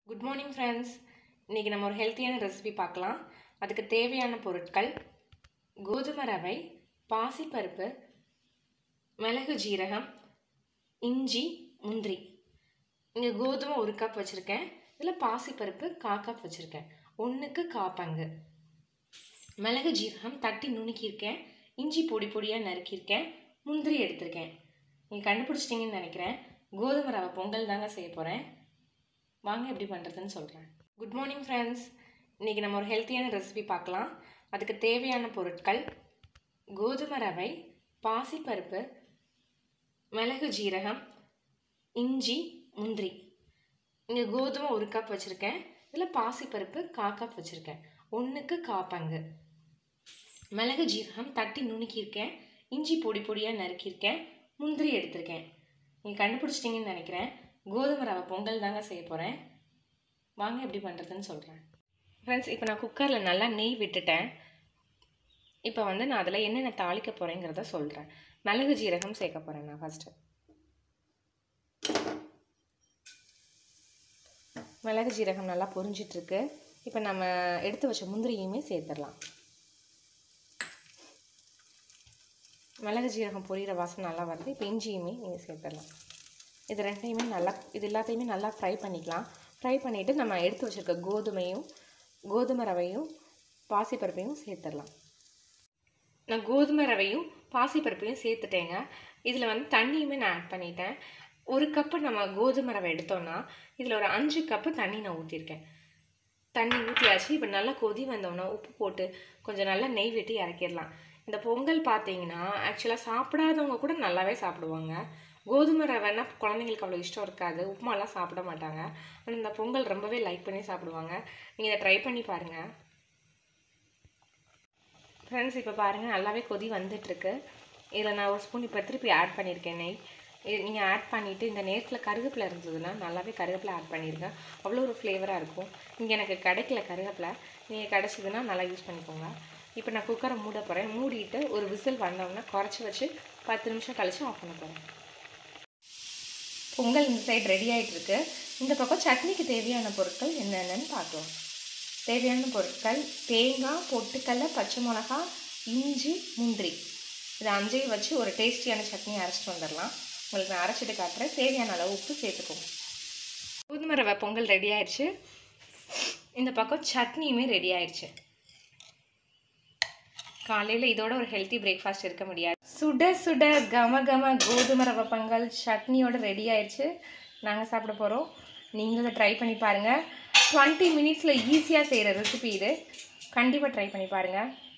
good morning friends இன்றைக்கி நம்ம ஒரு ஹெல்த்தியான ரெசிபி பார்க்கலாம் அதுக்கு தேவையான பொருட்கள் கோதுமை ரவை பாசிப்பருப்பு மிளகு ஜீரகம் இஞ்சி முந்திரி இங்கே கோதுமை ஒரு கப் வச்சுருக்கேன் இதில் பாசிப்பருப்பு கா கப் வச்சுருக்கேன் ஒன்றுக்கு கா பங்கு மிளகு ஜீரகம் தட்டி நுணுக்கியிருக்கேன் இஞ்சி பொடி பொடியாக நறுக்கியிருக்கேன் முந்திரி எடுத்திருக்கேன் நீங்கள் கண்டுபிடிச்சிட்டிங்கன்னு நினைக்கிறேன் கோதுமை ரவை பொங்கல் தாங்க செய்ய போகிறேன் வாங்க எப்படி பண்ணுறதுன்னு சொல்கிறேன் குட் மார்னிங் ஃப்ரெண்ட்ஸ் இன்றைக்கி நம்ம ஒரு ஹெல்த்தியான ரெசிபி பார்க்கலாம் அதுக்கு தேவையான பொருட்கள் கோதுமை ரவை பாசிப்பருப்பு மிளகு ஜீரகம் இஞ்சி முந்திரி இங்கே கோதுமை ஒரு கப் வச்சுருக்கேன் இதில் பாசிப்பருப்பு கா கப் வச்சுருக்கேன் ஒன்றுக்கு கா பங்கு மிளகு ஜீரகம் தட்டி நுணுக்கியிருக்கேன் இஞ்சி பொடி பொடியாக நறுக்கியிருக்கேன் முந்திரி எடுத்திருக்கேன் நீங்கள் கண்டுபிடிச்சிட்டிங்கன்னு நினைக்கிறேன் கோதுமை ரவை பொங்கல் தாங்க செய்ய போகிறேன் வாங்க எப்படி பண்ணுறதுன்னு சொல்கிறேன் ஃப்ரெண்ட்ஸ் இப்போ நான் குக்கரில் நல்லா நெய் விட்டுட்டேன் இப்போ வந்து நான் அதில் என்னென்ன தாளிக்க போகிறேங்கிறத சொல்கிறேன் மிளகு ஜீரகம் சேர்க்க போகிறேன் நான் ஃபஸ்ட்டு மிளகு ஜீரகம் நல்லா பொரிஞ்சிட்ருக்கு இப்போ நம்ம எடுத்து வச்ச முந்திரியுமே சேர்த்துடலாம் மிளகு ஜீரகம் பொரியிற வாசனை நல்லா வருது இப்போ இஞ்சியுமே நீங்கள் சேர்த்துடலாம் இது ரெண்டையுமே நல்லா இது எல்லாத்தையுமே நல்லா ஃப்ரை பண்ணிக்கலாம் ஃப்ரை பண்ணிவிட்டு நம்ம எடுத்து வச்சுருக்க கோதுமையும் கோதுமை ரவையும் பாசிப்பருப்பையும் சேர்த்துடலாம் நான் கோதுமை ரவையும் பாசிப்பருப்பையும் சேர்த்துட்டேங்க இதில் வந்து தண்ணியுமே நான் ஆட் பண்ணிட்டேன் ஒரு கப்பு நம்ம கோதுமை ரவை எடுத்தோன்னா இதில் ஒரு அஞ்சு கப்பு தண்ணி நான் ஊற்றிருக்கேன் தண்ணி ஊற்றியாச்சு இப்போ நல்லா கொதி வந்தோன்னா உப்பு போட்டு கொஞ்சம் நல்லா நெய் விட்டு இறக்கிடலாம் இந்த பொங்கல் பார்த்தீங்கன்னா ஆக்சுவலாக சாப்பிடாதவங்க கூட நல்லாவே சாப்பிடுவாங்க கோதுமை ரவைன்னா குழந்தைங்களுக்கு அவ்வளோ இஷ்டம் இருக்காது உப்புமாலாம் சாப்பிட மாட்டாங்க ஆனால் இந்த பொங்கல் ரொம்பவே லைக் பண்ணி சாப்பிடுவாங்க நீங்கள் இதை ட்ரை பண்ணி பாருங்கள் ஃப்ரெண்ட்ஸ் இப்போ பாருங்கள் நல்லாவே கொதி வந்துட்டுருக்கு இதில் நான் ஒரு ஸ்பூன் இப்போ திருப்பி ஆட் பண்ணியிருக்கேன் நெய் இது நீங்கள் ஆட் பண்ணிவிட்டு இந்த நேரத்தில் கருவேப்பிலை இருந்ததுன்னா நல்லாவே கருவேப்பிலை ஆட் பண்ணிடுங்க அவ்வளோ ஒரு ஃப்ளேவராக இருக்கும் இங்கே எனக்கு கிடைக்கல கருவேப்பிலை நீங்கள் கிடச்சிதுன்னா நல்லா யூஸ் பண்ணிக்கோங்க இப்போ நான் குக்கரை மூட போகிறேன் மூடிட்டு ஒரு விசில் வந்தோம்னா குறைச்சி வச்சு பத்து நிமிஷம் கழித்து ஆஃப் பண்ண போகிறேன் பொங்கல் இந்த சைடு ரெடி ஆகிட்டுருக்கு இந்த பக்கம் சட்னிக்கு தேவையான பொருட்கள் என்னென்னு பார்க்கலாம் தேவையான பொருட்கள் தேங்காய் பொட்டுக்கடலை பச்சை மிளகா இஞ்சி முந்திரி இது அஞ்சையும் வச்சு ஒரு டேஸ்டியான சட்னி அரைச்சிட்டு வந்துடலாம் உங்களுக்கு நான் அரைச்சிட்டு காட்டுறேன் தேவையான அளவு உப்பு சேர்த்துக்கோங்க கோதுமை ரவை பொங்கல் ரெடி ஆயிடுச்சு இந்த பக்கம் சட்னியுமே ரெடி ஆயிடுச்சு காலையில் இதோட ஒரு ஹெல்த்தி பிரேக்ஃபாஸ்ட் இருக்க முடியாது சுட சுட கம கம கோதுமை ரவை பொங்கல் சட்னியோட ரெடி ஆயிடுச்சு நாங்கள் சாப்பிட போகிறோம் நீங்களும் இதை ட்ரை பண்ணி பாருங்கள் டுவெண்ட்டி மினிட்ஸில் ஈஸியாக செய்கிற ரெசிபி இது கண்டிப்பாக ட்ரை பண்ணி பாருங்கள்